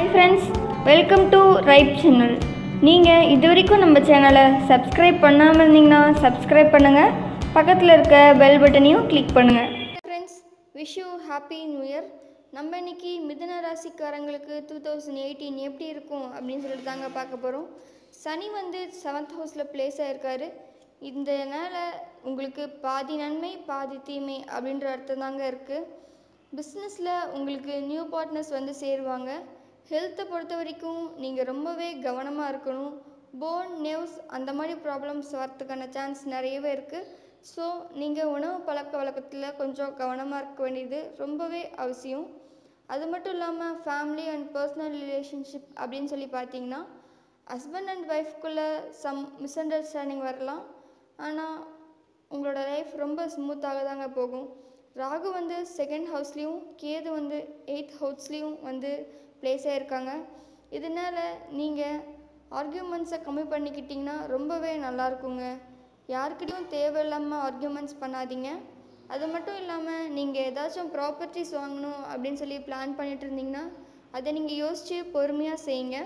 friends welcome to right channel நீங்கள் இது வரைக்கும் நம்ம சேனலை சப்ஸ்கிரைப் பண்ணாமல் இருந்தீங்கன்னா சப்ஸ்கிரைப் பண்ணுங்கள் பக்கத்தில் இருக்க பெல் பட்டனையும் கிளிக் பண்ணுங்கள் friends wish you happy new year நம்ம இன்னைக்கு மிதுன ராசிக்காரங்களுக்கு டூ தௌசண்ட் எயிட்டீன் எப்படி இருக்கும் அப்படின்னு சொல்லிட்டு தாங்க பார்க்க போகிறோம் சனி வந்து செவன்த் ஹவுஸில் பிளேஸ் ஆயிருக்காரு இதனால உங்களுக்கு பாதி நன்மை பாதி தீமை அப்படின்ற அர்த்தம் தாங்க இருக்குது பிஸ்னஸில் உங்களுக்கு நியூ பார்ட்னர்ஸ் வந்து சேருவாங்க ஹெல்த்தை பொறுத்த வரைக்கும் நீங்கள் ரொம்பவே கவனமாக இருக்கணும் போன் நெவ்ஸ் அந்த மாதிரி ப்ராப்ளம்ஸ் வரத்துக்கான சான்ஸ் நிறையவே இருக்குது ஸோ நீங்கள் உணவு பழக்க வழக்கத்தில் கொஞ்சம் கவனமாக இருக்க வேண்டியது ரொம்பவே அவசியம் அது மட்டும் இல்லாமல் ஃபேமிலி அண்ட் பர்சனல் ரிலேஷன்ஷிப் அப்படின்னு சொல்லி பார்த்தீங்கன்னா ஹஸ்பண்ட் அண்ட் ஒய்ஃப்குள்ளே சம் மிஸ் அண்டர்ஸ்டாண்டிங் வரலாம் ஆனால் உங்களோட லைஃப் ரொம்ப ஸ்மூத்தாக தாங்க போகும் ராகு வந்து செகண்ட் ஹவுஸ்லேயும் கேது வந்து எயித் ஹவுஸ்லேயும் வந்து பிளேஸ் ஆகிருக்காங்க இதனால் நீங்கள் ஆர்கியூமெண்ட்ஸை கம்மி பண்ணிக்கிட்டிங்கன்னா ரொம்பவே நல்லா இருக்குங்க யாருக்கிட்டையும் தேவையில்லாமல் ஆர்கியூமெண்ட்ஸ் பண்ணாதீங்க அது மட்டும் இல்லாமல் நீங்கள் ஏதாச்சும் ப்ராப்பர்ட்டிஸ் வாங்கணும் அப்படின்னு சொல்லி பிளான் பண்ணிட்டு இருந்தீங்கன்னா அதை நீங்கள் யோசித்து பொறுமையாக செய்யுங்க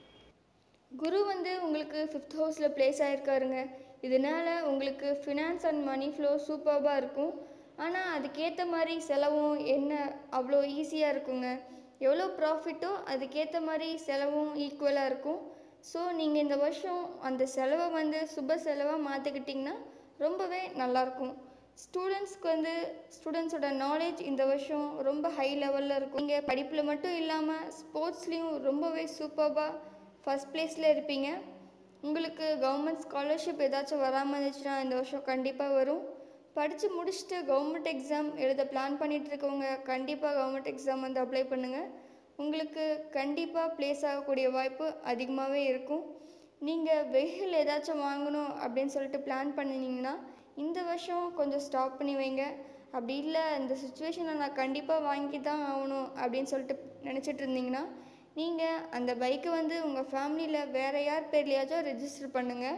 குரு வந்து உங்களுக்கு ஃபிஃப்த் ஹவுஸில் பிளேஸ் ஆகிருக்காருங்க இதனால் உங்களுக்கு ஃபினான்ஸ் அண்ட் மணி ஃப்ளோ சூப்பர்பாக இருக்கும் ஆனால் அதுக்கேற்ற மாதிரி செலவும் என்ன அவ்வளோ ஈஸியாக இருக்குங்க எவ்வளோ ப்ராஃபிட்டோ அதுக்கேற்ற மாதிரி செலவும் ஈக்குவலாக இருக்கும் ஸோ நீங்கள் இந்த வருஷம் அந்த செலவை வந்து சுப செலவாக மாற்றிக்கிட்டிங்கன்னா ரொம்பவே நல்லாயிருக்கும் ஸ்டூடெண்ட்ஸ்க்கு வந்து ஸ்டூடெண்ட்ஸோட நாலேஜ் இந்த வருஷம் ரொம்ப ஹை லெவலில் இருக்கும் நீங்கள் படிப்பில் மட்டும் இல்லாமல் ஸ்போர்ட்ஸ்லேயும் ரொம்பவே சூப்பர்பாக ஃபஸ்ட் பிளேஸில் இருப்பீங்க உங்களுக்கு கவர்மெண்ட் ஸ்காலர்ஷிப் ஏதாச்சும் வராமல் இருந்துச்சுன்னா இந்த வருஷம் கண்டிப்பாக வரும் படித்து முடிச்சுட்டு கவர்மெண்ட் எக்ஸாம் எழுத பிளான் பண்ணிட்டு இருக்கவங்க கண்டிப்பாக கவர்மெண்ட் எக்ஸாம் வந்து அப்ளை பண்ணுங்கள் உங்களுக்கு கண்டிப்பாக ப்ளேஸ் ஆகக்கூடிய வாய்ப்பு அதிகமாகவே இருக்கும் நீங்கள் வெஹிக்கிள் ஏதாச்சும் வாங்கணும் அப்படின்னு சொல்லிட்டு பிளான் பண்ணினீங்கன்னா இந்த வருஷம் கொஞ்சம் ஸ்டாப் பண்ணி வைங்க அப்படி இல்லை இந்த சுச்சுவேஷனில் நான் கண்டிப்பாக வாங்கி தான் ஆகணும் அப்படின்னு சொல்லிட்டு நினச்சிட்டு இருந்தீங்கன்னா நீங்கள் அந்த பைக்கை வந்து உங்கள் ஃபேமிலியில் வேறு யார் பேர்லையாச்சும் ரெஜிஸ்டர் பண்ணுங்கள்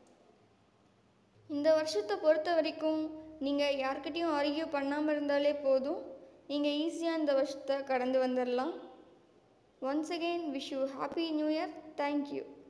இந்த வருஷத்தை பொறுத்த வரைக்கும் நீங்கள் யார்கிட்டயும் ஆர்கியூ பண்ணாமல் இருந்தாலே போதும் நீங்கள் ஈஸியாக இந்த வருஷத்தை கடந்து வந்துடலாம் once again wish you happy new year thank you